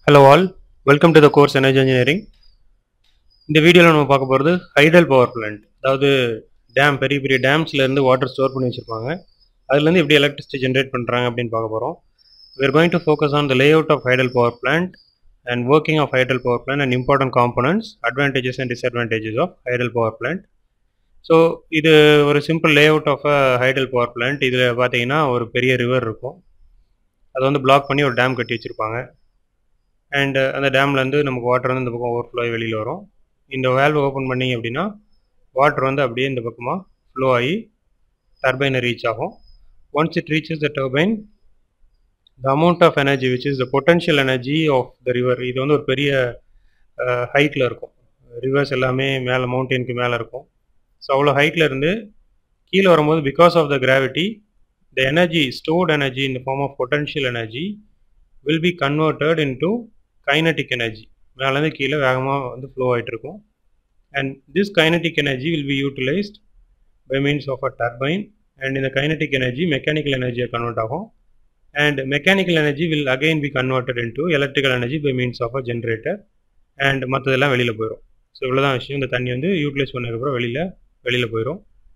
Hello all welcome to the course energy engineering இந்த வீடியோவில் நம்ம பார்க்க போகிறது ஹைடல் பவர் பிளான்ட் அதாவது டேம் பெரிய பெரிய டேம்ஸ்லேருந்து வாட்டர் ஸ்டோர் பண்ணி வச்சுருப்பாங்க அதுலேருந்து எப்படி எலக்ட்ரிசிட்டி ஜென்ரேட் பண்ணுறாங்க அப்படின்னு பார்க்க போகிறோம் we are going to focus on the layout of hydel power plant and working of hydel power plant and important components advantages and disadvantages of hydel power plant so இது ஒரு simple layout of a hydel power plant இதில் பார்த்தீங்கன்னா ஒரு பெரிய river இருக்கும் அதை வந்து black பண்ணி ஒரு டேம் கட்டி வச்சுருப்பாங்க அண்ட் அந்த டேம்லேருந்து நமக்கு வாட்டர் வந்து இந்த பக்கம் ஓவர் ஃப்ளோ வெளியில் வரும் இந்த வேல்வ் ஓப்பன் பண்ணிங்க அப்படின்னா வாட்டர் வந்து அப்படியே இந்த பக்கமாக ஃப்ளோ ஆகி டர்பைனை ரீச் ஆகும் once it reaches the turbine the amount of energy which is the potential energy of the river இது வந்து ஒரு பெரிய ஹைட்டில் இருக்கும் ரிவர்ஸ் எல்லாமே மேலே மவுண்டெயினுக்கு மேலே இருக்கும் ஸோ அவ்வளோ ஹைட்டில் இருந்து கீழே வரும்போது because of the gravity the energy stored energy in the form of potential energy will be converted into kinetic energy மேலேருந்து கீழே வேகமாக வந்து ஃப்ளோ ஆகிட்டு இருக்கும் and this kinetic energy will be utilised by means of a turbine and இந்த kinetic energy mechanical எனர்ஜியாக convert ஆகும் and mechanical energy will again be converted into electrical energy by means of a generator and மற்றதெல்லாம் வெளியில் போயிடும் so இவ்வளோதான் விஷயம் இந்த தண்ணி வந்து யூட்டிலைஸ் பண்ணதுக்கப்புறம் வெளியில் வெளியில் போயிடும்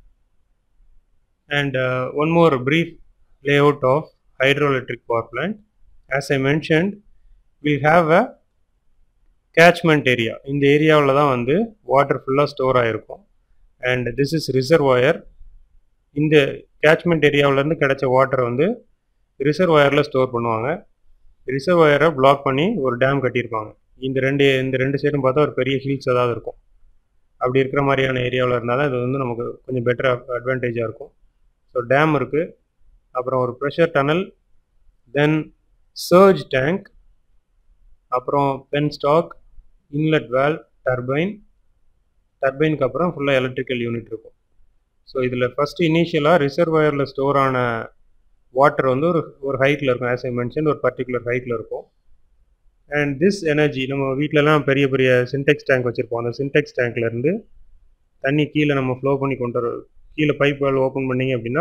and one more brief layout of hydro electric power plant as I mentioned will have a catchment area இந்த ஏரியாவில் தான் வந்து வாட்டர் ஃபுல்லாக ஸ்டோர் ஆகிருக்கும் அண்ட் திஸ் இஸ் ரிசர்வாயர் இந்த கேட்ச்மெண்ட் ஏரியாவிலேருந்து கிடைச்ச வாட்டரை வந்து ரிசர்வாயரில் ஸ்டோர் பண்ணுவாங்க ரிசர்வாயரை பிளாக் பண்ணி ஒரு டேம் கட்டியிருப்பாங்க இந்த ரெண்டு இந்த ரெண்டு சைடும் பார்த்தா ஒரு பெரிய ஹில்ஸ் ஏதாவது இருக்கும் அப்படி இருக்கிற மாதிரியான ஏரியாவில் இருந்தால் தான் இது வந்து நமக்கு கொஞ்சம் பெட்டர் அட்வான்டேஜாக இருக்கும் ஸோ டேம் இருக்குது அப்புறம் ஒரு pressure tunnel then surge tank அப்புறம் penstock inlet valve turbine டர்பைனுக்கு அப்புறம் ஃபுல்லாக எலக்ட்ரிக்கல் யூனிட் இருக்கும் ஸோ இதில் ஃபஸ்ட்டு இனிஷியலாக ரிசர்வாயரில் ஸ்டோர் ஆன வாட்டர் வந்து ஒரு ஒரு ஹைட்டில் இருக்கும் ஆஸ் ஐ மென்ஷன் ஒரு பர்டிகுலர் ஹைட்டில் இருக்கும் அண்ட் திஸ் எனர்ஜி நம்ம வீட்டிலலாம் பெரிய பெரிய சின்டெக்ஸ் டேங்க் வச்சுருப்போம் அந்த சின்டெக்ஸ் டேங்க்லேருந்து தண்ணி கீழே நம்ம ஃப்ளோ பண்ணி கொண்டு வர கீழே பைப் வேல் ஓப்பன் பண்ணிங்க அப்படின்னா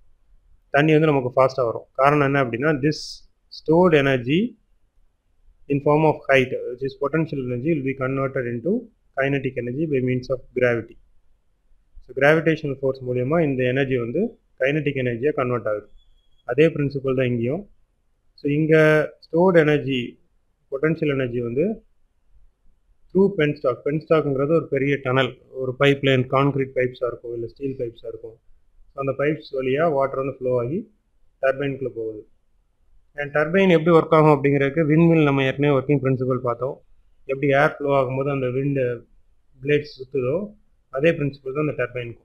தண்ணி வந்து நமக்கு ஃபாஸ்ட்டாக வரும் காரணம் என்ன அப்படின்னா this stored energy in form of height which is potential energy will be converted into kinetic energy by means of gravity so gravitational force மூலயமா இந்த எனர்ஜி வந்து கைனட்டிக் எனர்ஜியாக கன்வெர்ட் ஆகுது அதே பிரின்சிபல் தான் இங்கேயும் ஸோ இங்கே ஸ்டோர்ட் எனர்ஜி பொட்டன்ஷியல் எனர்ஜி வந்து த்ரூ பென் ஸ்டாக் பென் ஸ்டாக்ங்கிறது ஒரு பெரிய டனல் ஒரு பைப் லைன் கான்க்ரீட் பைப்ஸாக இருக்கும் இல்லை ஸ்டீல் பைப்ஸாக இருக்கும் ஸோ அந்த பைப்ஸ் வழியாக வாட்டர் வந்து ஃப்ளோ ஆகி டர்பைனுக்குள்ளே போகுது அண்ட் டர்பைன் எப்படி ஒர்க் ஆகும் அப்படிங்கிறதுக்கு விண்மில் நம்ம ஏற்கனவே ஒர்க்கிங் பிரின்சிபல் பார்த்தோம் எப்படி ஏர் ஃப்ளோ ஆகும்போது அந்த விண்டு பிளேட்ஸ் சுற்றுதோ அதே பிரின்சிபல் தான் அந்த டர்பைனுக்கும்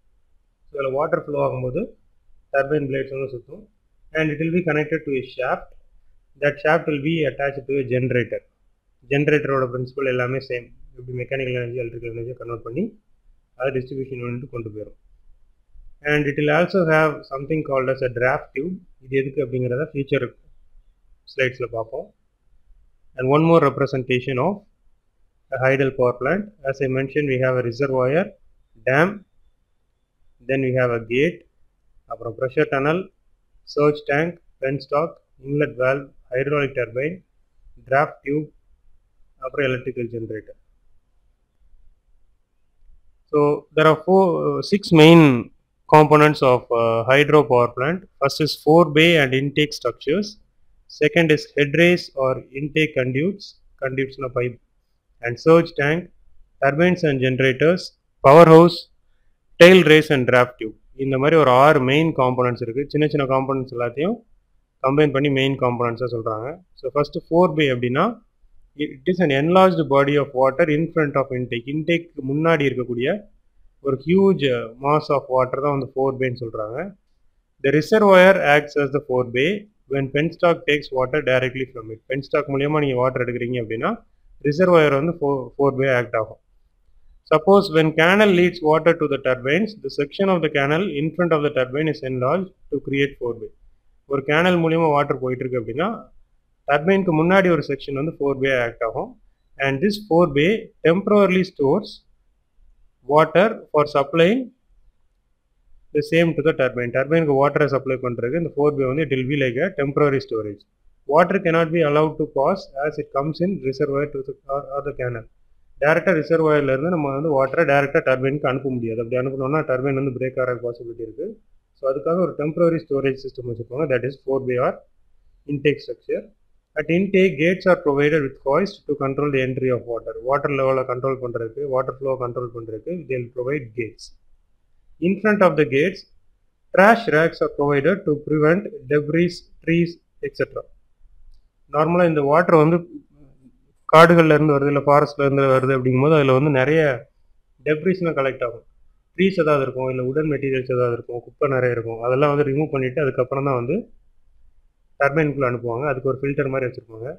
ஸோ அதில் வாட்டர் ஃப்ளோ ஆகும்போது டர்பைன் பிளேட்ஸ் வந்து சுற்றும் and it will be connected to a shaft that shaft will be attach to a generator ஜென்ரேட்டரோட பிரின்சிபல் எல்லாமே சேம் எப்படி மெக்கானிக்கல் எனர்ஜி எலக்ட்ரிக்கல் எனர்ஜியை கன்வெர்ட் பண்ணி அதை டிஸ்ட்ரிபியூஷன் யூனிட் கொண்டு போயிடும் and it will also have something called as a draft tube இது எதுக்கு அப்படிங்கிறத ஃபியூச்சர் ஸ்லைட்ஸில் பார்ப்போம் and one more representation of a hydel power plant as i mentioned we have a reservoir dam then we have a gate அப்புறம் pressure tunnel surge tank penstock inlet valve hydraulic turbine draft tube அப்புறம் electrical generator so there are four six main components of uh, hydro power plant. First is forebay and intake structures. Second is head race or intake conduits, conduits in a pipe, and surge tank, turbines and generators, powerhouse, tail race and draft tube. இந்த மாதிரி ஒரு ஆறு main components இருக்குது சின்ன சின்ன components எல்லாத்தையும் combine பண்ணி main காம்பனன்ட்ஸாக சொல்கிறாங்க ஸோ ஃபஸ்ட்டு ஃபோர் பே அப்படின்னா it is an enlarged body of water in front of intake இன்டேக்கு முன்னாடி இருக்கக்கூடிய ஒரு ஹியூஜ் மாஸ் ஆஃப் வாட்டர் தான் வந்து ஃபோர் பேன்னு சொல்கிறாங்க the reservoir acts as the forebay when penstock takes water directly from it penstock மூலியமாக நீங்கள் வாட்டர் எடுக்கிறீங்க அப்படின்னா ரிசர்வாயர் வந்து ஃபோர் ஃபோர் பே ஆக்ட் ஆகும் suppose when canal leads water to the turbines the section of the canal in front of the turbine is enlarge to create forebay ஒரு canal மூலியமாக water போயிட்டு இருக்கு அப்படின்னா டர்பைனுக்கு முன்னாடி ஒரு section வந்து forebay act ஆகும் and this forebay temporarily stores water for supplying the same to the turbine டர்பைனுக்கு வாட்டரை சப்ளை பண்ணுறதுக்கு இந்த ஃபோர் பே வந்து it will be like a temporary storage water cannot be allowed to pass as it comes in reservoir to the or, or the canal டேரெக்டாக ரிசர்வாயர்ல இருந்து நம்ம வந்து வாட்டரை டேரெக்டாக டர்பைனுக்கு அனுப்ப முடியாது அப்படி அனுப்பணும்னா டர்பைன் வந்து பிரேக் ஆகிற பாசிபிலிட்டி இருக்குது ஸோ அதுக்காக ஒரு டெம்பரரி ஸ்டோரேஜ் சிஸ்டம் வச்சுருப்பாங்க that is forebay or intake structure at intake gates are provided with hoist to control the entry of water water லெவலை கண்ட்ரோல் பண்ணுறதுக்கு வாட்டர் ஃப்ளோ கண்ட்ரோல் பண்ணுறதுக்கு they'll provide gates in front of the gates trash racks are provided to prevent debris, trees, etc. நார்மலாக இந்த water வந்து காடுகள்ல இருந்து வருது இல்லை ஃபாரஸ்ட்ல இருந்து வருது அப்படிங்கும்போது அதில் வந்து நிறைய டெப்ரிஸ்லாம் கலெக்ட் ஆகும் ட்ரீஸ் ஏதாவது இருக்கும் இல்லை உடன் மெட்டீரியல்ஸ் ஏதாவது இருக்கும் குப்பை நிறைய இருக்கும் அதெல்லாம் வந்து ரிமூவ் பண்ணிட்டு அதுக்கப்புறம் தான் வந்து டர்பைனுக்குள்ள அனுப்புவாங்க அதுக்கு ஒரு ஃபில்டர் மாதிரி வச்சுருப்பாங்க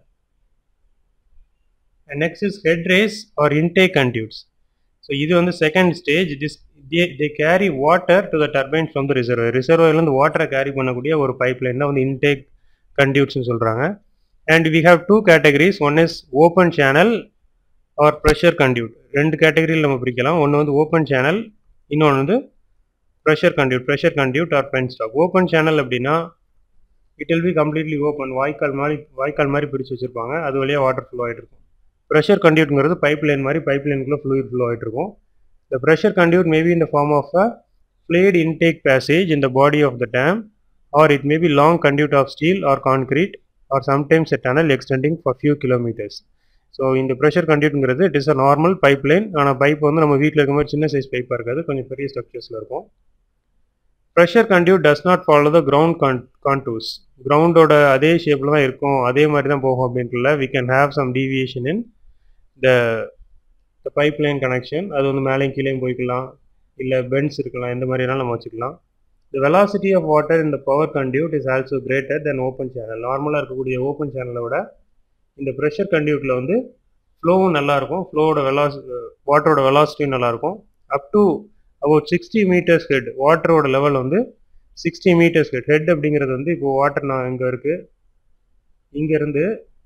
next is headrace or intake conduits so இது வந்து second stage this they they carry water to the turbine from the reservoir ரிசர்வர்லேருந்து வாட்டரை கேரி பண்ணக்கூடிய ஒரு பைப் லைன் தான் வந்து இன்டேக் கண்டியூட்ஸ்னு சொல்கிறாங்க and we have two categories one is open channel or pressure conduit ரெண்டு கேட்டகரியில் நம்ம பிரிக்கலாம் ஒன்று வந்து ஓப்பன் சேனல் இன்னொன்று வந்து pressure conduit pressure conduit or penstock open channel அப்படின்னா it will be completely open வாய்க்கால் மாதிரி வாய்க்கால் மாதிரி பிரித்து வச்சுருப்பாங்க அது வழியாக வாட்டர் ஃப்ளோ ஆகிட்டு இருக்கும் ப்ரெஷர் கண்டியூட்ங்கிறது பைப் லைன் மாதிரி பைப் லைனுக்குள்ளே ஃப்ளூயிட் ஃப்ளோ ஆகிட்டு இருக்கும் The pressure conduit may be in the form of a flayed intake passage in the body of the dam or it may be long conduit of steel or concrete or sometimes a tunnel extending for few kilometers. So இந்த pressure கண்டியூட்ங்கிறது it is a normal pipeline ஆனால் pipe வந்து நம்ம வீட்டில் இருக்க மாதிரி சின்ன size பைப்பாக இருக்காது கொஞ்சம் பெரிய ஸ்ட்ரக்சர்ஸில் இருக்கும் pressure conduit does not follow the ground con contours கிரவுண்டோட அதே ஷேப்பில் தான் இருக்கும் அதே மாதிரி தான் போகும் அப்படின்ட்டுல we can have some deviation in the இந்த பைப் லைன் கனெக்ஷன் அது வந்து மேலேயும் கீழேயும் போய்க்கலாம் இல்லை பென்ஸ் இருக்கலாம் இந்த மாதிரினாலும் நம்ம வச்சுக்கலாம் த வெலாசிட்டி ஆஃப் வாட்டர் இந்த power conduit is also greater then open channel நார்மலாக இருக்கக்கூடிய ஓப்பன் சேனலை விட இந்த ப்ரெஷர் கண்டியூட்டில் வந்து ஃப்ளோவும் நல்லாயிருக்கும் ஃப்ளோவோட வெலாசி வாட்டரோட வெலாசிட்டியும் நல்லாயிருக்கும் up to about sixty metres head வாட்டரோட லெவல் வந்து சிக்ஸ்டி மீட்டர்ஸ் ஹெட் ஹெட் அப்படிங்கிறது வந்து இப்போ வாட்டர் நான் இங்கே இருக்குது இங்கேருந்து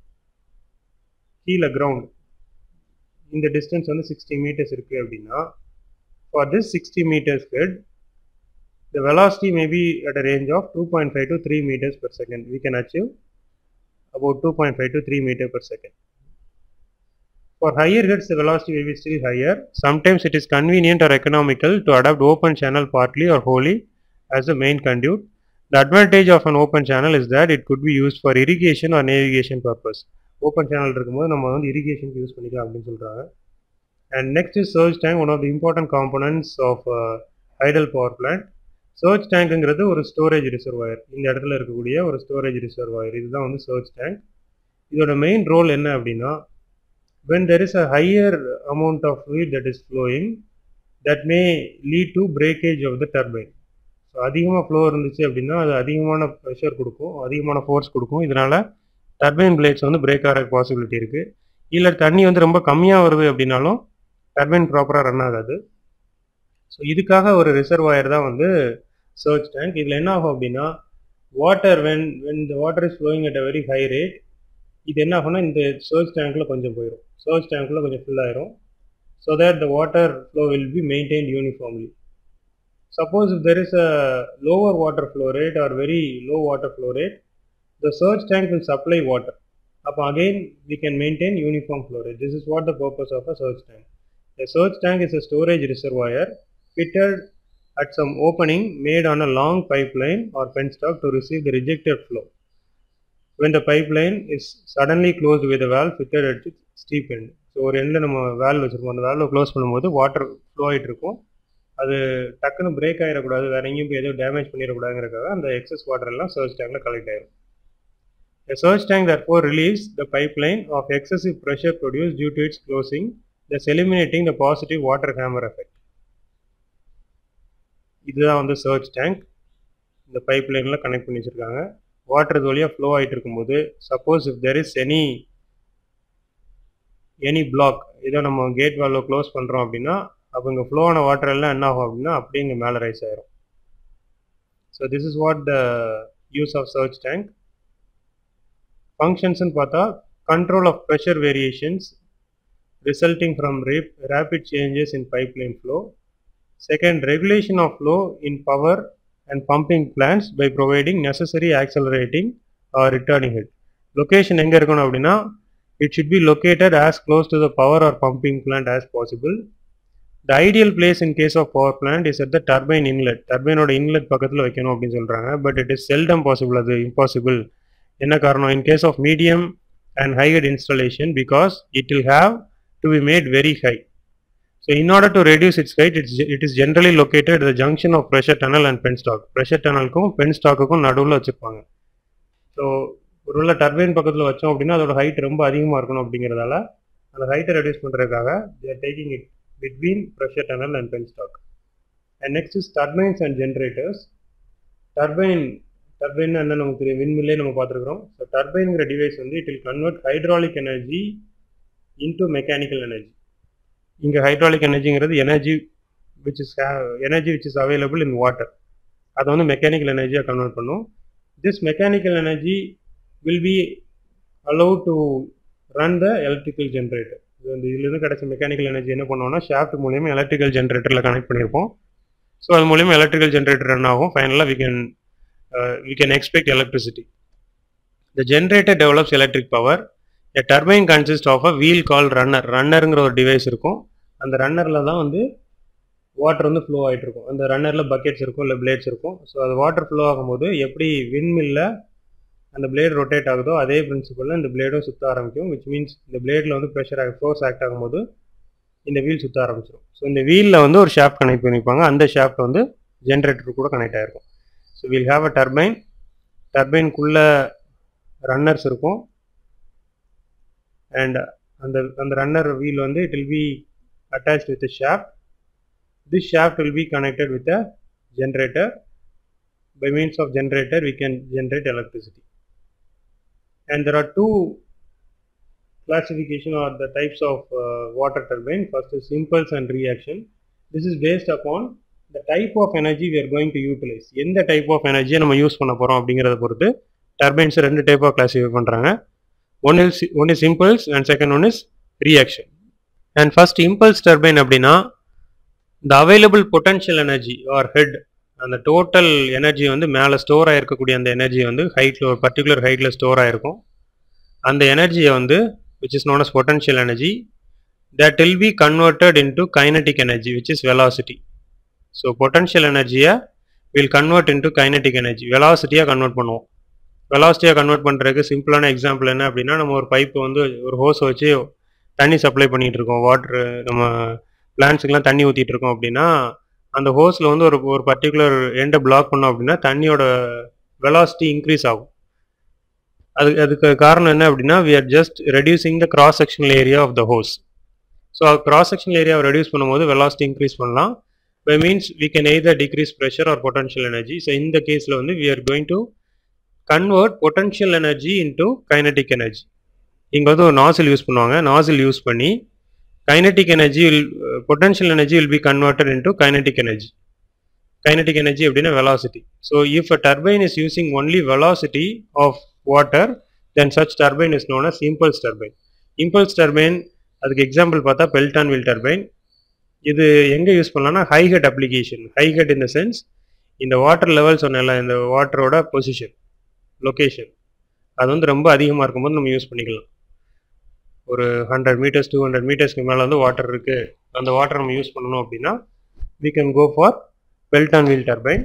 கீழே கிரவுண்ட் இந்த டிஸ்டன்ஸ் வந்து சிக்ஸ்டி மீட்டர்ஸ் இருக்குது அப்படின்னா for this sixty metres head the velocity maybe at a range of two point five to three metres per second we can achieve about 2.5 to 3 meter per second. For higher heads, the velocity will be still higher. Sometimes it is convenient or economical to adopt open channel partly or wholly as the main conduit. The advantage of an open channel is that it could be used for irrigation or navigation purpose. Open channel இருக்கும்போது நம்ம வந்து இரிகேஷனுக்கு use பண்ணிக்கலாம் அப்படின்னு சொல்கிறாங்க and next is surge tank one of the important components of hydel power plant surge டேங்க்குங்கிறது ஒரு storage reservoir இந்த இடத்துல இருக்கக்கூடிய ஒரு ஸ்டோரேஜ் ரிசர்வாயர் இதுதான் வந்து சர்ச் டேங்க் இதோட மெயின் ரோல் என்ன அப்படின்னா when there is a higher amount of fluid that is flowing that may lead to breakage of the turbine so அதிகமாக ஃப்ளோ இருந்துச்சு அப்படின்னா அது அதிகமான ப்ரெஷர் கொடுக்கும் அதிகமான ஃபோர்ஸ் கொடுக்கும் இதனால் டர்பைன் பிளேட்ஸ் வந்து பிரேக் ஆகிற பாசிபிலிட்டி இருக்குது இல்லை தண்ணி வந்து ரொம்ப கம்மியாக வருது அப்படின்னாலும் டர்பைன் ப்ராப்பராக ரன் ஆகாது ஸோ இதுக்காக ஒரு ரிசர்வாயர் தான் வந்து சர்ச் டேங்க் இதில் என்ன ஆகும் அப்படின்னா water when when the water is flowing at a very high rate இது என்ன ஆகும்னா இந்த சர்ச் டேங்க்கில் கொஞ்சம் போயிடும் சர்ச் டேங்க்கில் கொஞ்சம் ஃபில் ஆயிரும் so that the water flow will be maintain uniformly suppose if there is a lower water flow rate or very low water flow rate the surge tank will supply water அப்போ again we can maintain uniform flow rate this is what the purpose of a surge tank A search tank is a storage reservoir fitted at some opening made on a long pipeline or penstock to receive the rejected flow. When the pipeline is suddenly closed with a valve fitted at its steep end. So ஒரு எண்டில் நம்ம valve வச்சுருப்போம் அந்த வேல்வை close பண்ணும்போது water flow ஆகிட்டு இருக்கும் அது டக்குன்னு பிரேக் ஆகிடக்கூடாது வேற எங்கேயும் போய் எதுவும் டேமேஜ் பண்ணிடக்கூடாதுங்கிறக்காக அந்த எக்ஸஸ் வாட்டர் எல்லாம் சர்ச் டேங்கில் கலெக்ட் ஆயிரும் A search tank therefore relieves the pipeline of excessive pressure produced due to its closing thus eliminating the positive water hammer effect. இதுதான் வந்து சர்ச் டேங்க் இந்த பைப் லைனில் கனெக்ட் பண்ணி வச்சுருக்காங்க வாட்டர் இது வழியாக ஃப்ளோ ஆகிட்டு இருக்கும்போது suppose if there is any any block ஏதோ நம்ம கேட் வால்வை க்ளோஸ் பண்ணுறோம் அப்படின்னா அப்போ இங்கே ஃப்ளோ ஆன வாட்டர் எல்லாம் என்ன ஆகும் அப்படின்னா அப்படியே இங்கே மேலே ரைஸ் ஆயிரும் so this is what the use of surge tank ஃபங்க்ஷன்ஸ்னு பார்த்தா control of pressure variations resulting from rap- rapid changes in pipeline flow. Second, regulation of flow in power and pumping plants by providing necessary accelerating or returning head. Location எங்கே இருக்கணும் அப்படின்னா it should be located as close to the power or pumping plant as possible the ideal place in case of power plant is at the turbine inlet டர்பைனோட inlet பக்கத்தில் வைக்கணும் அப்படின்னு சொல்கிறாங்க but it is seldom possible அது impossible என்ன காரணம் in case of medium and high head installation because it will have to be made very high so in order to reduce its height its it is generally located the junction of pressure tunnel and penstock pressure டனலுக்கும் பென் ஸ்டாக்குக்கும் நடுவில் வச்சுருப்பாங்க so ஒருவேளை turbine பக்கத்தில் வச்சோம் அப்படின்னா அதோட ஹைட் ரொம்ப அதிகமாக இருக்கணும் அப்படிங்கிறதால அந்த ஹைட்டை ரெடியூஸ் பண்ணுறதுக்காக they're taking it between pressure tunnel and penstock and next is turbines and generators turbine turbine என்ன நமக்கு தெரியும் விண்மில்லே நம்ம பார்த்துருக்குறோம் ஸோ டர்பைனுங்கிற டிவைஸ் வந்து it will convert hydraulic energy into mechanical energy இங்கே ஹைட்ராலிக் எனர்ஜிங்கிறது energy which is energy which is available in water அதை வந்து மெக்கானிக்கல் எனர்ஜியாக கன்வெர்ட் பண்ணும் this mechanical energy will be allow to run the electrical generator இது வந்து இதுலேருந்து கிடைச்ச மெக்கானிக்கல் எனர்ஜி என்ன பண்ணுவோம்னா ஷாஃப்ட் மூலியமா எலக்ட்ரிக்கல் ஜென்ரேட்டரில் கனெக்ட் பண்ணியிருப்போம் ஸோ அது மூலியமா எலக்ட்ரிக்கல் ஜென்ரேட்டர் ரன் ஆகும் ஃபைனலாக we can we can expect electricity the generator develops electric power a turbine consist of a wheel call runner ரன்னருங்கிற ஒரு டிவைஸ் இருக்கும் அந்த ரன்னரில் தான் வந்து வாட்டர் வந்து ஃப்ளோ ஆகிட்டு இருக்கும் அந்த ரன்னரில் பக்கெட்ஸ் இருக்கும் இல்லை பிளேட்ஸ் இருக்கும் ஸோ அது வாட்டர் ஃப்ளோ ஆகும்போது எப்படி விண்மில்ல அந்த பிளேட் ரொட்டேட் ஆகுதோ அதே பிரின்சிபலில் இந்த பிளேடும் சுற்ற ஆரம்பிக்கும் விச் மீன்ஸ் இந்த பிளேடில் வந்து ப்ரெஷர் ஆகி ஃபோர்ஸ் ஆக்ட் ஆகும்போது இந்த வீல் சுற்ற ஆரம்பிச்சிடும் ஸோ இந்த வீலில் வந்து ஒரு ஷாஃப்ட் கனெக்ட் பண்ணியிருப்பாங்க அந்த ஷாஃப்ட் வந்து ஜென்ரேட்டர் கூட கனெக்ட் ஆகிருக்கும் so will have a turbine டர்பைனுக்குள்ளே ரன்னர்ஸ் இருக்கும் அண்ட் அந்த அந்த ரன்னர் வீல் வந்து it will be attach with shaft this shaft will be connected with a generator by means of generator we can generate electricity and there are two classification or the types of uh, water turbine first is impulse and reaction this is based upon the type of energy we are going to utilize எந்த type of energy நம்ம use பண்ண போறோம் அப்படிங்கறத பொறுத்து turbines ரெண்டு டைப்பாக classify பண்றாங்க one is one is impulse and second one is reaction and first impulse turbine அப்படின்னா the available potential energy or head அந்த டோட்டல் எனர்ஜி வந்து மேலே ஸ்டோர் ஆகிருக்கக்கூடிய அந்த எனர்ஜி வந்து ஹைட்டில் ஒரு பர்டிகுலர் ஹைட்டில் ஸ்டோர் ஆகிருக்கும் அந்த எனர்ஜியை வந்து which is known as potential energy that will be converted into kinetic energy which is velocity so potential எனர்ஜியை will convert into kinetic energy வெலாசிட்டியாக கன்வெர்ட் பண்ணுவோம் வெலாசிட்டியாக கன்வெர்ட் பண்ணுறதுக்கு சிம்பிளான எக்ஸாம்பிள் என்ன அப்படின்னா நம்ம ஒரு பைப்பு வந்து ஒரு ஹோஸ் வச்சு தண்ணி சப்ளை பண்ணிகிட்டு இருக்கோம் வாட்ரு நம்ம பிளான்ஸுக்கெலாம் தண்ணி ஊற்றிட்டு இருக்கோம் அப்படின்னா அந்த ஹோஸில் வந்து ஒரு ஒரு பர்டிகுலர் எண்டை பிளாக் பண்ணோம் அப்படின்னா தண்ணியோட வெலாசிட்டி இன்க்ரீஸ் ஆகும் அது அதுக்கு காரணம் என்ன அப்படின்னா we are just reducing the cross sectional area of the hose so cross sectional ஏரியாவை ரெடியூஸ் பண்ணும்போது வெலாசிட்டி இன்க்ரீஸ் பண்ணலாம் by means we can either decrease pressure or potential energy so இந்த கேஸில் வந்து we are going to convert potential energy into kinetic energy இங்கே வந்து ஒரு nozzle use பண்ணுவாங்க நாசில் யூஸ் பண்ணி kinetic energy will uh, potential energy will be converted into kinetic energy kinetic energy அப்படின்னா velocity so if a turbine is using only velocity of water then such turbine is known as impulse turbine impulse turbine அதுக்கு example பார்த்தா Pelton wheel turbine இது எங்கே use பண்ணலாம்னா high head application high head in the sense இந்த water level சொன்னல இந்த வாட்டரோட position location அது வந்து ரொம்ப அதிகமாக இருக்கும்போது நம்ம யூஸ் பண்ணிக்கலாம் ஒரு ஹண்ட்ரட் மீட்டர்ஸ் டூ ஹண்ட்ரட் மீட்டர்ஸ்க்கு மேலே வந்து வாட்டர் இருக்குது அந்த வாட்டர் நம்ம யூஸ் பண்ணணும் அப்படின்னா we can go for Pelton wheel turbine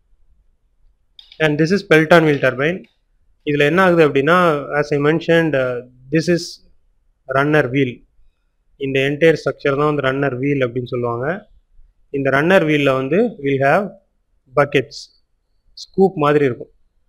and this is Pelton wheel turbine இதில் என்ன ஆகுது அப்படின்னா as I mentioned this is runner wheel இந்த என்டையர் ஸ்ட்ரக்சர் தான் வந்து ரன்னர் வீல் அப்படின்னு சொல்லுவாங்க இந்த ரன்னர் வீலில் வந்து வில் ஹாவ் பக்கெட்ஸ் ஸ்கூப் மாதிரி இருக்கும்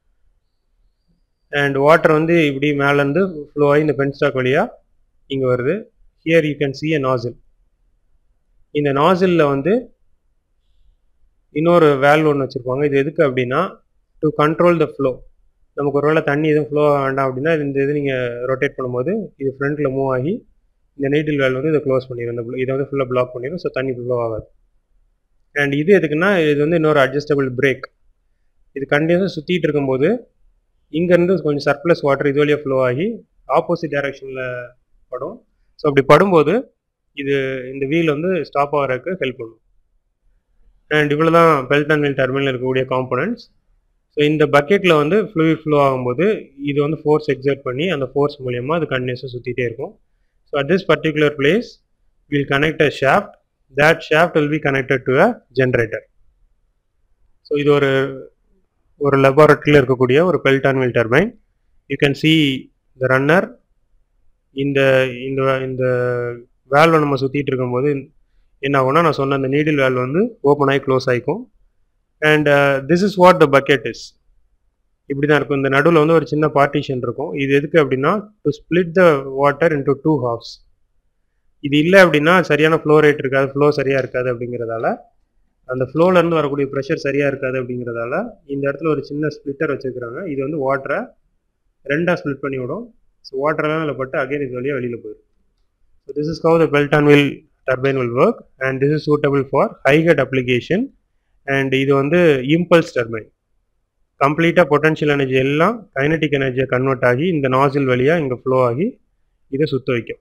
அண்ட் வாட்டர் வந்து இப்படி மேலேருந்து ஃப்ளோ ஆகி இந்த பென்ஸ்டாக் வழியாக இங்கே வருது here you can see a nozzle இந்த நாசிலில் வந்து இன்னொரு வேல்வ் ஒன்று வச்சுருப்பாங்க இது எதுக்கு அப்படின்னா டு கண்ட்ரோல் த ஃப்ளோ நமக்கு ஒருவேளை தண்ணி எதுவும் ஃப்ளோ வேண்டாம் அப்படின்னா இந்த இது நீங்கள் ரொட்டேட் பண்ணும்போது இது ஃப்ரண்ட்டில் மூவ் ஆகி இந்த நீட்டில் வேல்வ் வந்து இதை க்ளோஸ் பண்ணிடும் இந்த இதை வந்து ஃபுல்லாக பிளாக் பண்ணிடும் ஸோ தண்ணி ஃப்ளோ ஆகாது அண்ட் இது எதுக்குன்னா இது வந்து இன்னொரு அட்ஜஸ்டபிள் பிரேக் இது கண்டினியூஸாக சுற்றிட்டு இருக்கும்போது இங்கேருந்து கொஞ்சம் சர்ப்ளஸ் வாட்டர் இது வழியாக ஃப்ளோ ஆகி ஆப்போசிட் டைரக்ஷனில் படும் ஸோ அப்படி படும்போது இது இந்த வீல் வந்து ஸ்டாப் ஆகிறதுக்கு ஹெல்ப் பண்ணும் அண்ட் இவ்வளோ தான் பெல்ட் அண்ட் வீல் டர்மினல் இருக்கக்கூடிய காம்பனன்ட்ஸ் ஸோ இந்த பக்கெட்டில் வந்து ஃப்ளூயிட் ஃப்ளோ ஆகும்போது இது வந்து ஃபோர்ஸ் எக்ஸர்ட் பண்ணி அந்த ஃபோர்ஸ் மூலியமாக அது கண்டினியூஸாக சுற்றிட்டே இருக்கும் so at this particular place will connect a shaft that shaft will be connected to a generator so இது ஒரு ஒரு லெபார்ட்டரியில் இருக்கக்கூடிய ஒரு Pelton wheel turbine you can see the runner இந்த இந்த இந்த வேல்வை நம்ம சுற்றிட்டு இருக்கும்போது என்ன ஆகும்னா நான் சொன்ன அந்த நீடில் வேல்வ் வந்து ஓப்பன் ஆகி க்ளோஸ் ஆகிக்கும் and this is what the bucket is இப்படி தான் இருக்கும் இந்த நடுவில் வந்து ஒரு சின்ன பார்ட்டிஷன் இருக்கும் இது எதுக்கு அப்படின்னா to split the water into two halves இது இல்லை அப்படின்னா சரியான ஃப்ளோ ரேட் இருக்காது ஃப்ளோ சரியாக இருக்காது அப்படிங்கிறதால அந்த ஃப்ளோலேருந்து வரக்கூடிய ப்ரெஷர் சரியாக இருக்காது அப்படிங்கிறதால இந்த இடத்துல ஒரு சின்ன ஸ்ப்ளிட்டர் வச்சுருக்காங்க இது வந்து வாட்டரை ரெண்டாக ஸ்ப்ளிட் பண்ணி விடும் ஸோ வாட்டரெல்லாம் அதில் பட்டு அகைன் இது வழியாக வெளியில் போயிடும் so this is how the Pelton wheel turbine will work and this is suitable for high head application and இது வந்து இம்பல்ஸ் டர்பைன் கம்ப்ளீட்டாக பொட்டன்ஷியல் எனர்ஜி எல்லாம் கைனட்டிக் எனர்ஜியை கன்வெர்ட் ஆகி இந்த நாசில் வழியாக இங்கே ஃப்ளோ ஆகி இதை சுத்த வைக்கும்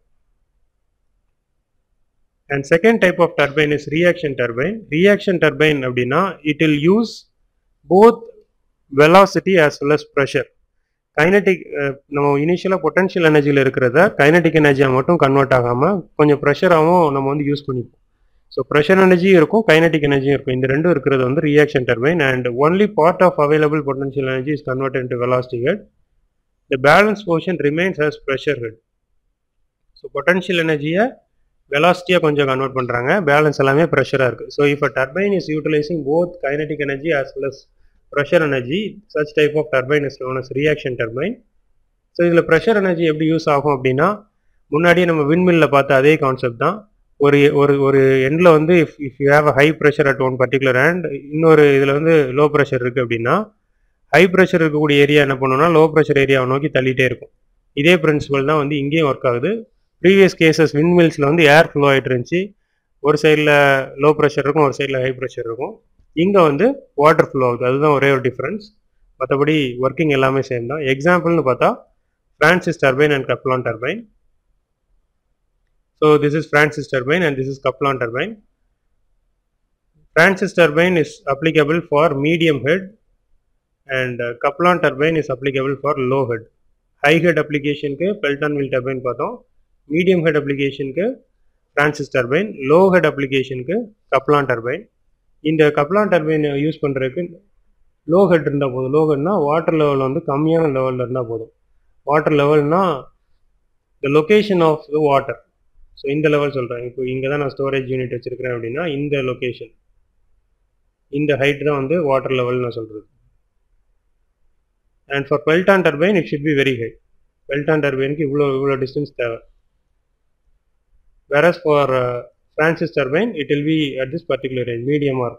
and second type of turbine is reaction turbine reaction turbine அப்படின்னா it will use both velocity as well as pressure kinetic நம்ம இனிஷியலாக பொட்டன்ஷியல் எனர்ஜியில் இருக்கிறத கைனட்டிக் எனர்ஜியாக மட்டும் கன்வெர்ட் ஆகாமல் கொஞ்சம் ப்ரெஷராகவும் நம்ம வந்து யூஸ் பண்ணிப்போம் ஸோ ப்ரெஷர் எனர்ஜியும் இருக்கும் கைனட்டிக் எனர்ஜியும் இருக்கும் இந்த ரெண்டும் இருக்கிறது வந்து reaction turbine and only part of available potential energy is convert into velocity head the balance portion remains as pressure head so potential எனர்ஜியை வெலாசிட்டியாக கொஞ்சம் கன்வெர்ட் பண்ணுறாங்க பேலன்ஸ் எல்லாமே ப்ரெஷராக இருக்குது so if a turbine is utilising both kinetic energy as well as pressure energy such type of turbine is known as reaction turbine so இதில் pressure energy எப்படி use ஆகும் அப்படின்னா முன்னாடியே நம்ம விண்மில்லில் பார்த்த அதே கான்செப்ட் தான் ஒரு ஒரு ஒரு எண்டில் வந்து if if you have a high pressure at one particular hand இன்னொரு இதில் வந்து லோ ப்ரெஷர் இருக்குது அப்படின்னா ஹை ப்ரெஷர் இருக்கக்கூடிய ஏரியா என்ன பண்ணுன்னா லோ ப்ரெஷர் ஏரியாவை நோக்கி தள்ளிட்டே இருக்கும் இதே பிரின்சிபல் தான் வந்து இங்கேயும் ஒர்க் ஆகுது ப்ரீவியஸ் கேசஸ் விண்மில்ஸில் வந்து ஏர் ஃப்ளோ ஆகிட்டு இருந்துச்சு ஒரு சைடில் லோ ப்ரெஷர் இருக்கும் ஒரு சைடில் ஹை ப்ரெஷர் இருக்கும் இங்கே வந்து வாட்டர் ஃப்ளோ ஆகுது அதுதான் ஒரே ஒரு டிஃப்ரென்ஸ் மற்றபடி ஒர்க்கிங் எல்லாமே சேம் தான் எக்ஸாம்பிள்னு பார்த்தா Francis turbine and Kaplan turbine so this is Francis turbine and this is Kaplan turbine Francis turbine is applicable for medium head and Kaplan turbine is applicable for low head high head அப்ளிகேஷனுக்கு Pelton wheel turbine பார்த்தோம் medium head அப்ளிகேஷனுக்கு Francis turbine low head அப்ளிகேஷனுக்கு Kaplan turbine இந்த Kaplan turbine use பண்ணுறதுக்கு low head இருந்தால் போதும் low ஹெட்னா water level வந்து கம்மியான லெவலில் இருந்தால் போதும் வாட்டர் லெவல்னா the location of the water so இந்த லெவல் சொல்கிறேன் இப்போ இங்கே தான் நான் ஸ்டோரேஜ் யூனிட் வச்சுருக்கிறேன் அப்படின்னா இந்த லொக்கேஷன் இந்த ஹைட் தான் வந்து வாட்டர் லெவல் நான் சொல்கிறது and for Pelton turbine it should be very high Pelton டர்பைனுக்கு இவ்வளோ இவ்வளோ டிஸ்டன்ஸ் தேவை whereas for uh, Francis turbine it will be at this particular range medium arc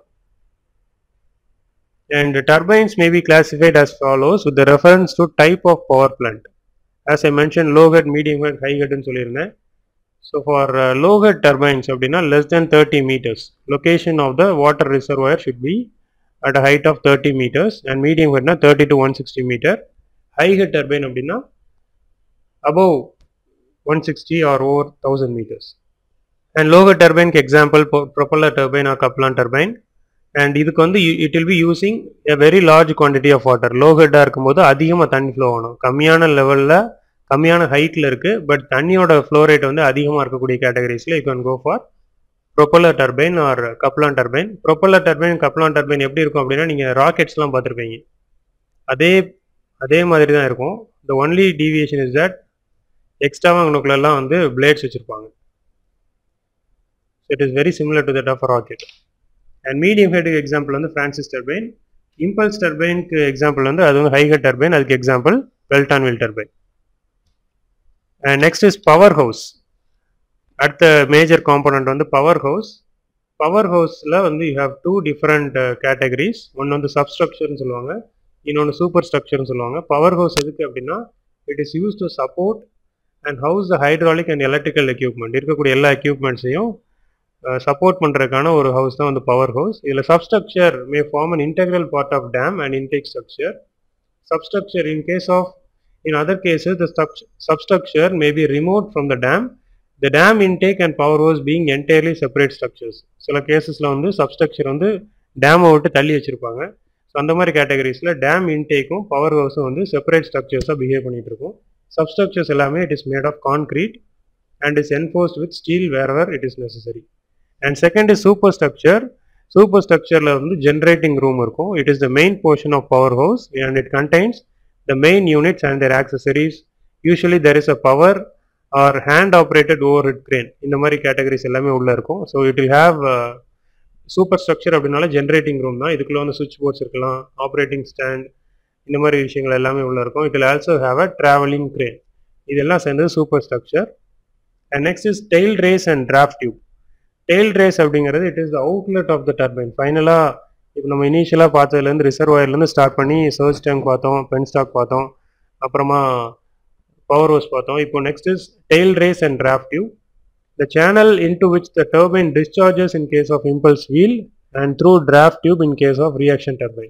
and the turbines may be classified as follows with the reference to type of power plant as I mentioned low head medium head high head னு சொல்லியிருந்தேன் so for uh, low head turbines அப்படின்னா less than 30 meters location of the water reservoir should be at a height of 30 meters and medium headனா 30 to 160 meter high head turbine அப்படின்னா above 160 or over 1000 meters. And lower turbine example propeller turbine or Kaplan turbine and இதுக்கு வந்து it will be using a very large quantity of water low head இருக்கும்போது அதிகமாக தண்ணி flow ஆகணும் கம்மியான லெவலில் கம்மியான ஹைட்டில் இருக்குது பட் தண்ணியோட ஃப்ளோ ரேட் வந்து அதிகமாக இருக்கக்கூடிய கேட்டகரிஸில் you can go for propeller turbine or Kaplan turbine propeller turbine Kaplan turbine எப்படி இருக்கும் அப்படின்னா நீங்கள் ராக்கெட்ஸ்லாம் பார்த்துருப்பீங்க அதே அதே மாதிரி தான் இருக்கும் the only deviation is that எக்ஸ்ட்ராவாக அவங்களுக்குள்ளெல்லாம் வந்து பிளேட்ஸ் வச்சுருப்பாங்க it is very similar to that of rocket and medium ஹெட்டுக்கு எக்ஸாம்பிள் வந்து ஃப்ரான்சிஸ் டர்பைன் இம்பல்ஸ் டர்பைனுக்கு எக்ஸாம்பிள் வந்து அது வந்து ஹை ஹெட் டர்பைன் அதுக்கு example Pelton wheel turbine and next is power house அடுத்த மேஜர் காம்போனன்ட் வந்து பவர் ஹவுஸ் பவர் ஹவுஸில் வந்து you have two different categories ஒன்று வந்து சப்ஸ்ட்ரக்சர்னு சொல்லுவாங்க இன்னொன்று சூப்பர் ஸ்ட்ரக்சர்னு சொல்லுவாங்க பவர் ஹவுஸ் எதுக்கு அப்படின்னா it is use to support and house the hydraulic and electrical equipment இருக்கக்கூடிய எல்லா எக்யூப்மெண்ட்ஸையும் சப்போர்ட் பண்ணுறதுக்கான ஒரு ஹவுஸ் தான் வந்து பவர் ஹவுஸ் இதில் substructure may form an integral part of dam and intake structure substructure in case of in other cases the substructure may be remote from the dam the dam intake and power house being entirely separate structures சில கேசஸில் வந்து substructure வந்து டேமை விட்டு தள்ளி வச்சுருப்பாங்க so so அந்த மாதிரி கேட்டகரிஸில் dam இன்டேக்கும் power ஹவுஸும் வந்து செப்பரேட் ஸ்ட்ரக்சர்ஸாக பிஹேவ் பண்ணிட்டு இருக்கும் சப்ஸ்ட்ரக்சர்ஸ் எல்லாமே it is made of concrete and is enforced with steel wherever it is necessary and second is super structure super ஸ்ட்ரக்சரில் வந்து ஜென்ரேட்டிங் ரூம் இருக்கும் it is the main portion of power house and it contains the main units and their accessories usually there is a power or hand operated over head crane இந்த மாதிரி categories எல்லாமே உள்ளே இருக்கும் so it will have super structure அப்படின்னால generating room தான் இதுக்குள்ள வந்து சுவிட்ச் போர்ட்ஸ் இருக்கலாம் ஆப்ரேட்டிங் ஸ்டாண்ட் இந்த மாதிரி விஷயங்கள் எல்லாமே உள்ள இருக்கும் it will also have a travelling crane இதெல்லாம் சேர்ந்தது super structure and next is tail race and draft tube tail race அப்படிங்கிறது it is the outlet of the turbine ஃபைனலாக இப்போ நம்ம இனிஷியலாக பார்த்ததுலேருந்து ரிசர்வாயர்லேருந்து ஸ்டார்ட் பண்ணி சர்ச் டேங்க் பார்த்தோம் பென் ஸ்டாக் பார்த்தோம் அப்புறமா பவர் ஹவுஸ் பார்த்தோம் இப்போ next is tail race and draft tube the channel into which the turbine discharges in case of impulse wheel and through draft tube in case of reaction turbine.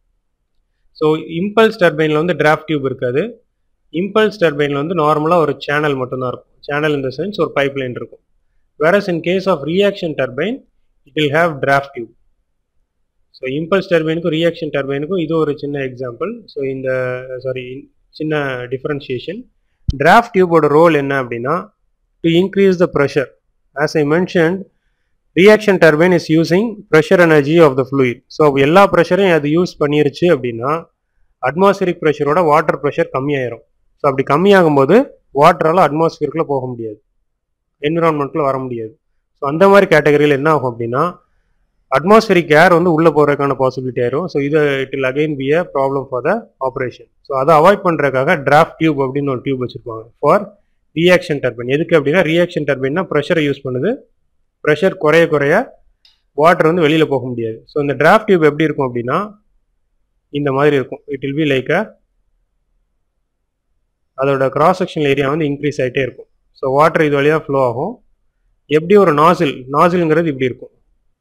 So impulse டர்பைனில் வந்து draft tube இருக்காது impulse டர்பைனில் வந்து நார்மலாக ஒரு channel மட்டும்தான் இருக்கும் channel இந்த சென்ஸ் ஒரு பைப் லைன் இருக்கும் whereas in case of reaction turbine it will have draft tube so impulse டர்பைனுக்கும் ரியாக்ஷன் டர்பைனுக்கும் இது ஒரு சின்ன எக்ஸாம்பிள் ஸோ இந்த சாரி சின்ன டிஃப்ரென்ஷியேஷன் டிராஃப்ட் டியூபோட ரோல் என்ன அப்படின்னா to increase the pressure. As I mentioned, reaction turbine is using pressure energy of the fluid. So எல்லா ப்ரெஷரையும் அது யூஸ் பண்ணிருச்சு அப்படின்னா அட்மாஸ்பியரிக் ப்ரெஷரோட வாட்டர் ப்ரெஷர் கம்மியாயிரும் ஸோ அப்படி கம்மியாகும் போது வாட்டரால் அட்மாஸ்பியருக்குள்ள போக முடியாது என்விரான்மெண்ட்டில் வர முடியாது ஸோ அந்த மாதிரி கேட்டகரியில் என்ன ஆகும் அப்படின்னா அட்மாஸ்பியரிக் ஏர் வந்து உள்ளே போகிறதுக்கான பாசிபிலிட்டி ஆயிரும் ஸோ இது it'll again be a problem for the operation so அதை அவாய்ட் பண்ணுறதுக்காக டிராஃப்ட் டியூப் அப்படின்னு ஒரு டியூப் வச்சுருப்பாங்க ஃபார் ரியாக்ஷன் டர்பைன் எதுக்கு அப்படின்னா ரியாக்ஷன் டர்பைன்னா ப்ரெஷரை யூஸ் பண்ணுது ப்ரெஷர் குறைய குறைய வாட்டர் வந்து வெளியில் போக முடியாது ஸோ இந்த டிராஃப்ட் டியூப் எப்படி இருக்கும் அப்படின்னா இந்த மாதிரி இருக்கும் it will be like a அதோட கிராஸ் செக்ஷன் ஏரியா வந்து இன்க்ரீஸ் ஆகிட்டே இருக்கும் ஸோ வாட்டர் இது வழியாக ஃப்ளோ ஆகும் எப்படி ஒரு நாசில் நாசில்ங்கிறது இப்படி இருக்கும்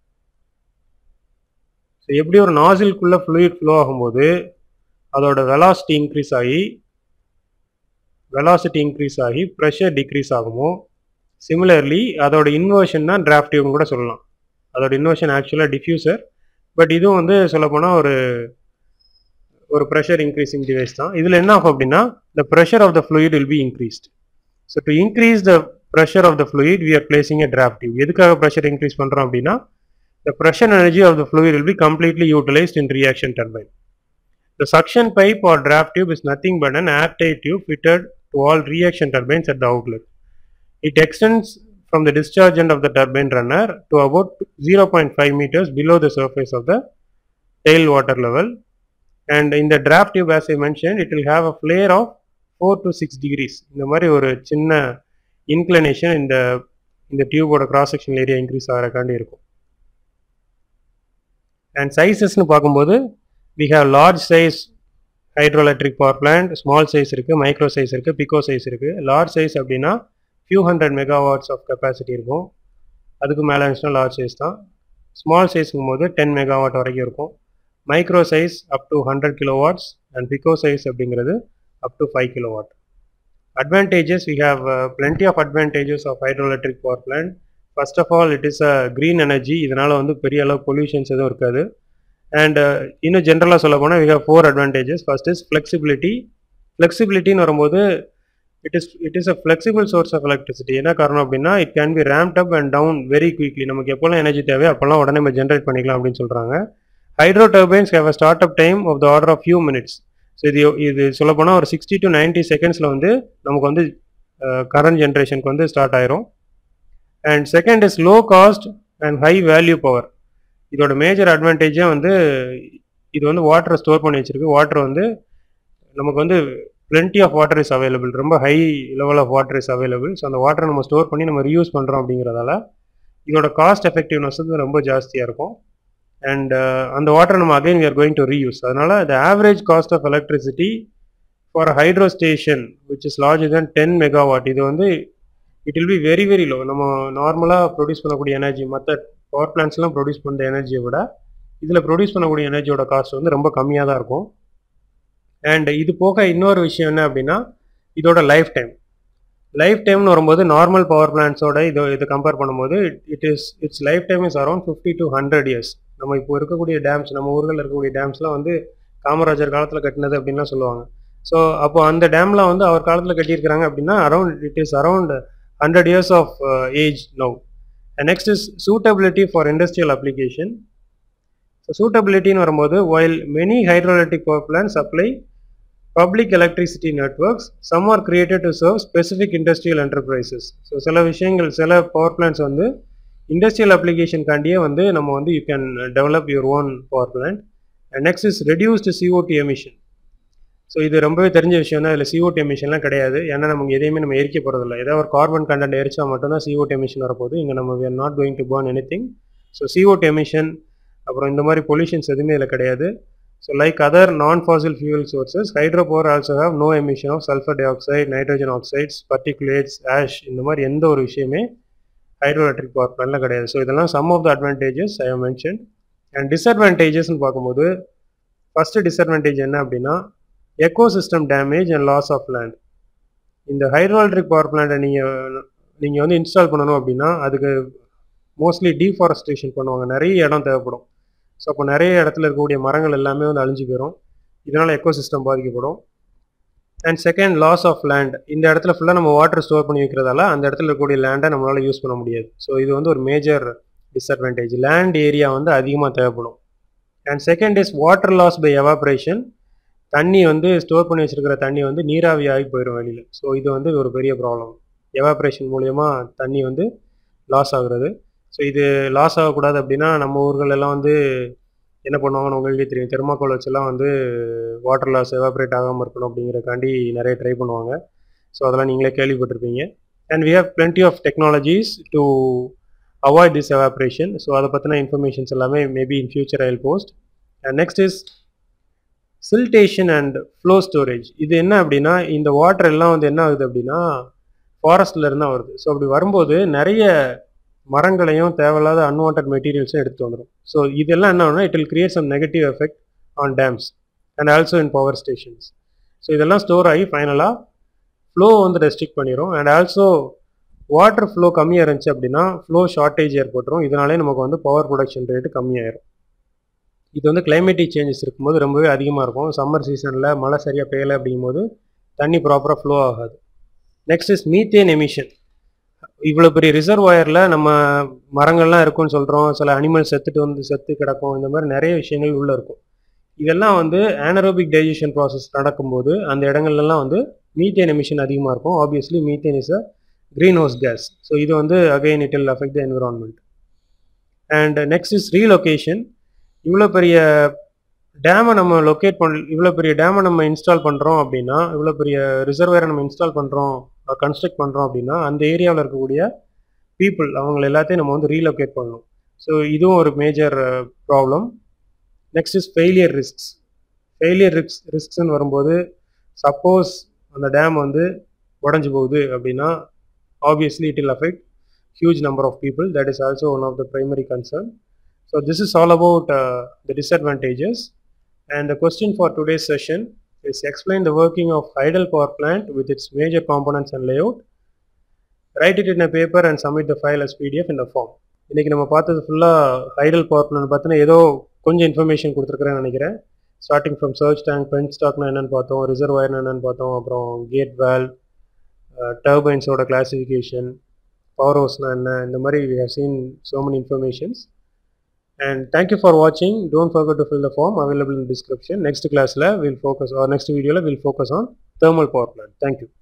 ஸோ எப்படி ஒரு நாசில்குள்ளே ஃப்ளூயிட் ஃப்ளோ ஆகும்போது அதோட வெலாசிட்டி இன்க்ரீஸ் ஆகி வெலாசிட்டி இன்க்ரீஸ் ஆகி ப்ரெஷர் டிக்ரீஸ் ஆகுமோ சிமிலர்லி அதோட இன்வர்ஷன் தான் டிராஃப்ட் டியூப்னு கூட சொல்லலாம் அதோட இன்வர்ஷன் ஆக்சுவலாக டிஃப்யூசர் பட் இதுவும் வந்து சொல்லப்போனால் ஒரு ஒரு ப்ரெஷர் இன்க்ரீசிங் டிவைஸ் தான் இதில் என்ன ஆகும் அப்படின்னா the pressure of the fluid will be increased so to increase the pressure of the fluid we are placing a draft tube எதுக்காக ப்ரெஷர் இன்க்ரீஸ் பண்ணுறோம் அப்படின்னா the pressure energy of the fluid will be completely utilised in reaction turbine The suction pipe or draft tube is nothing but an airtight tube fitted to all reaction turbines at the outlet. It extends from the discharge end of the turbine runner to about 0.5 meters below the surface of the tail water level. And in the draft tube, as I mentioned, it will have a flare of 4 to 6 degrees. இந்த மாதிரி ஒரு சின்ன inclination இந்த இந்த டியூபோட cross section area increase ஆகிறக்காண்டி இருக்கும் and சைஸஸ்னு பார்க்கும்போது we have large size hydroelectric power plant small size இருக்குது மைக்ரோ சைஸ் இருக்குது பிகோ சைஸ் இருக்குது லார்ஜ் சைஸ் அப்படின்னா few hundred megawatts of capacity இருக்கும் அதுக்கு மேலே இருந்துச்சுன்னா லார்ஜ் சைஸ் தான் ஸ்மால் சைஸுங்கும் போது டென் மெகாவாட் வரைக்கும் இருக்கும் micro size up to hundred kilowatts and pico size அப்படிங்கிறது up to five kilowatt advantages we have plenty of advantages of hydroelectric power plant first of all it is a green energy இதனால் வந்து பெரிய அளவு pollutions எதுவும் இருக்காது and இன்னும் ஜென்ரலாக சொல்ல போனால் we have four advantages first is flexibility ஃப்ளெக்சிபிலிட்டின்னு வரும்போது it is it is a flexible source of electricity என்ன காரணம் அப்படின்னா it can be ramped up and down very quickly நமக்கு எப்போல்லாம் எனர்ஜி தேவை அப்போல்லாம் உடனே நம்ம ஜென்ரேட் பண்ணிக்கலாம் அப்படின்னு சொல்கிறாங்க hydro turbines have a start up time of the order of few minutes so இது இது சொல்ல போனால் ஒரு சிக்ஸ்டி டு நைன்ட்டி செகண்ட்ஸில் வந்து நமக்கு வந்து கரண்ட் ஜென்ரேஷனுக்கு வந்து ஸ்டார்ட் ஆயிரும் and second is low cost and high value power இதோட மேஜர் அட்வான்டேஜே வந்து இது வந்து வாட்டரை ஸ்டோர் பண்ணி வச்சிருக்கு வாட்டர் வந்து நமக்கு வந்து plenty of water is available ரொம்ப high level of water is available so அந்த வாட்டரை நம்ம ஸ்டோர் பண்ணி நம்ம ரீயூஸ் பண்ணுறோம் அப்படிங்கிறதால இதோட காஸ்ட் எஃபெக்டிவ்னஸ் வந்து ரொம்ப ஜாஸ்தியாக இருக்கும் அண்ட் அந்த வாட்டர் நம்ம again we are going to reuse அதனால the average cost of electricity for hydro station which is larger than ten megawatt இது வந்து it will be very very low நம்ம நார்மலாக ப்ரொடியூஸ் பண்ணக்கூடிய எனர்ஜி மற்ற பவர் பிளான்ஸ்லாம் ப்ரொடியூஸ் பண்ணுற எனர்ஜியை விட இதில் ப்ரொடியூஸ் பண்ணக்கூடிய எனர்ஜியோட காஸ்ட் வந்து ரொம்ப கம்மியாக தான் இருக்கும் அண்ட் இது போக இன்னொரு விஷயம் என்ன அப்படின்னா இதோட லைஃப் டைம் லைஃப் டைம்னு வரும்போது நார்மல் பவர் பிளான்ஸோட இதோ இதை கம்பேர் பண்ணும்போது it is its lifetime is around fifty to hundred years நம்ம இப்போ இருக்கக்கூடிய டேம்ஸ் நம்ம ஊர்களில் இருக்கக்கூடிய டேம்ஸ்லாம் வந்து காமராஜர் காலத்தில் கட்டினது அப்படின்லாம் சொல்லுவாங்க ஸோ அப்போ அந்த டேம்லாம் வந்து அவர் காலத்தில் கட்டியிருக்கிறாங்க அப்படின்னா around it is around hundred years of age now next is suitability for industrial application so சூட்டபிலிட்டின்னு வரும்போது while many hydroelectric power plants apply public electricity networks some are created to serve specific industrial enterprises so சில விஷயங்கள் சில power plants வந்து industrial அப்ளிகேஷனுக்காண்டியே வந்து நம்ம வந்து you can develop your own power plant and next is reduced CO2 emission so இது ரொம்பவே தெரிஞ்ச விஷயம் தான் இதில் சிஓடி எமிஷன்லாம் கிடையாது ஏன்னா நமக்கு எதையுமே நம்ம எரிக்க போகிறதில்ல ஏதாவது ஒரு கார்பன் கண்டென்ட் எரிச்சா மட்டும்தான் சிஓடி எமிஷன் வரப்போகுது இங்கே நம்ம we are not going to burn anything so CO2 emission அப்புறம் இந்த மாதிரி பொல்யூஷன்ஸ் எதுவுமே இதில் கிடையாது so like other non fossil fuel sources hydro power also have no emission of sulphur dioxide nitrogen oxides particulates ash இந்த மாதிரி எந்த ஒரு விஷயமே ஹைட்ரோ எலக்ட்ரிக் பவர் பிளான்ல கிடையாது ஸோ இதெல்லாம் some of the advantages I have mention and டிஸ்அட்வான்டேஜஸ்னு பார்க்கும்போது ஃபஸ்ட்டு டிஸ்அட்வான்டேஜ் என்ன அப்படின்னா ecosystem damage and loss of land இந்த ஹைட்ரோ எலக்ட்ரிக் பவர் பிளான்ட்டை நீங்கள் நீங்கள் வந்து இன்ஸ்டால் பண்ணணும் அப்படின்னா அதுக்கு மோஸ்ட்லி டீஃபாரஸ்டேஷன் பண்ணுவாங்க நிறைய இடம் தேவைப்படும் ஸோ அப்போ நிறைய இடத்துல இருக்கக்கூடிய மரங்கள் எல்லாமே வந்து அழிஞ்சு போயிடும் இதனால் எக்கோசிஸ்டம் பாதிக்கப்படும் and second loss of land இந்த இடத்துல ஃபுல்லாக நம்ம வாட்டர் ஸ்டோர் பண்ணி வைக்கிறதால அந்த இடத்துல இருக்கக்கூடிய லேண்டை நம்மளால் யூஸ் பண்ண முடியாது ஸோ இது வந்து ஒரு மேஜர் டிஸ்அட்வான்டேஜ் லேண்ட் ஏரியா வந்து அதிகமாக தேவைப்படும் and second is water loss by evaporation தண்ணி வந்து ஸ்டோர் பண்ணி வச்சிருக்கிற தண்ணி வந்து நீராவி ஆகி போயிடும் வெளியில் ஸோ இது வந்து ஒரு பெரிய ப்ராப்ளம் எவாப்ரேஷன் மூலயமா தண்ணி வந்து லாஸ் ஆகுறது ஸோ இது லாஸ் ஆகக்கூடாது அப்படின்னா நம்ம ஊர்கள் எல்லாம் வந்து என்ன பண்ணுவாங்கன்னு உங்களுக்கே தெரியும் தெர்மாக்கோல் வச்செல்லாம் வந்து வாட்டர் லாஸ் எவாப்ரேட் ஆகாமல் இருக்கணும் அப்படிங்கிறக்காண்டி நிறைய ட்ரை பண்ணுவாங்க ஸோ அதெல்லாம் நீங்களே கேள்விப்பட்டிருப்பீங்க and we have plenty of technologies to avoid this evaporation so அதை பற்றின இன்ஃபர்மேஷன்ஸ் எல்லாமே maybe in future I post and next is siltation and flow storage இது என்ன அப்படின்னா இந்த வாட்டர் எல்லாம் வந்து என்ன ஆகுது அப்படின்னா ஃபாரஸ்ட்ல இருந்து தான் வருது ஸோ அப்படி வரும்போது நிறைய மரங்களையும் தேவையில்லாத அன்வான்ட் மெட்டீரியல்ஸும் எடுத்து வந்துடும் ஸோ இதெல்லாம் என்ன ஆகும்னா it will create some negative effect on dams and also in power stations so இதெல்லாம் ஸ்டோர் ஆகி ஃபைனலாக ஃப்ளோ வந்து ரெஸ்ட்ரிக்ட் பண்ணிடும் அண்ட் ஆல்சோ வாட்டர் ஃப்ளோ கம்மியாக இருந்துச்சு அப்படின்னா ஃப்ளோ ஷார்ட்டேஜ் ஏற்பட்டுரும் இதனாலே நமக்கு வந்து பவர் ப்ரொடக்ஷன் ரேட்டு கம்மியாயிரும் இது வந்து கிளைமேட்டிக் சேஞ்சஸ் இருக்கும்போது ரொம்பவே அதிகமாக இருக்கும் சம்மர் சீசனில் மழை சரியாக பெய்யலை அப்படிங்கும்போது தண்ணி ப்ராப்பராக ஃப்ளோ ஆகாது நெக்ஸ்ட் இஸ் மீத்தேன் எமிஷன் இவ்வளோ பெரிய ரிசர்வாயரில் நம்ம மரங்கள்லாம் இருக்கும்னு சொல்கிறோம் சில அனிமல் செத்துட்டு வந்து செத்து கிடக்கும் இந்த மாதிரி நிறைய விஷயங்கள் உள்ளே இருக்கும் இதெல்லாம் வந்து ஆனரோபிக் டைஜஷன் ப்ராசஸ் நடக்கும்போது அந்த இடங்கள்லாம் வந்து மீத்தேன் எமிஷன் அதிகமாக இருக்கும் obviously methane is a greenhouse gas so இது வந்து again it will affect the environment and next is relocation இவ்வளோ பெரிய டேமை நம்ம லொக்கேட் பண்ண இவ்வளோ பெரிய டேமை நம்ம இன்ஸ்டால் பண்ணுறோம் அப்படின்னா இவ்வளோ பெரிய ரிசர்வேரை நம்ம இன்ஸ்டால் பண்ணுறோம் கன்ஸ்ட்ரக்ட் பண்ணுறோம் அப்படின்னா அந்த ஏரியாவில் இருக்கக்கூடிய பீப்புள் அவங்க எல்லாத்தையும் நம்ம வந்து ரீலொகேட் பண்ணணும் ஸோ இதுவும் ஒரு major problem next is failure risks failure risk ரிஸ்க்ஸ்ன்னு வரும்போது சப்போஸ் அந்த டேம் வந்து உடஞ்சி போகுது அப்படின்னா obviously it will affect huge number of people that is also one of the primary concern so this is all about uh, the disadvantages and the question for today's session is explain the working of idle power plant with its major components and layout write it in a paper and submit the file as pdf in the form இன்னைக்கு நம்ம பார்த்தது ஃபுல்லாக Idol power plan பார்த்தினா ஏதோ கொஞ்சம் information கொடுத்துருக்குறேன்னு நினைக்கிறேன் starting from surge tank பென் ஸ்டாக்னா என்னென்னு பார்த்தோம் ரிசர்வாயர்னா என்னென்னு பார்த்தோம் அப்புறம் கேட் வேல் டர்பைன்ஸோட கிளாசிஃபிகேஷன் பவர் ஹவுஸ்னா என்ன இந்த மாதிரி we have seen so many informations and thank you for வாட்சிங் don't forget to fill the form available in description next கிளாஸில் வில் ஃபோக்கஸ் ஆர் நெக்ஸ்ட் வீடியோவில் will focus on thermal power plant thank you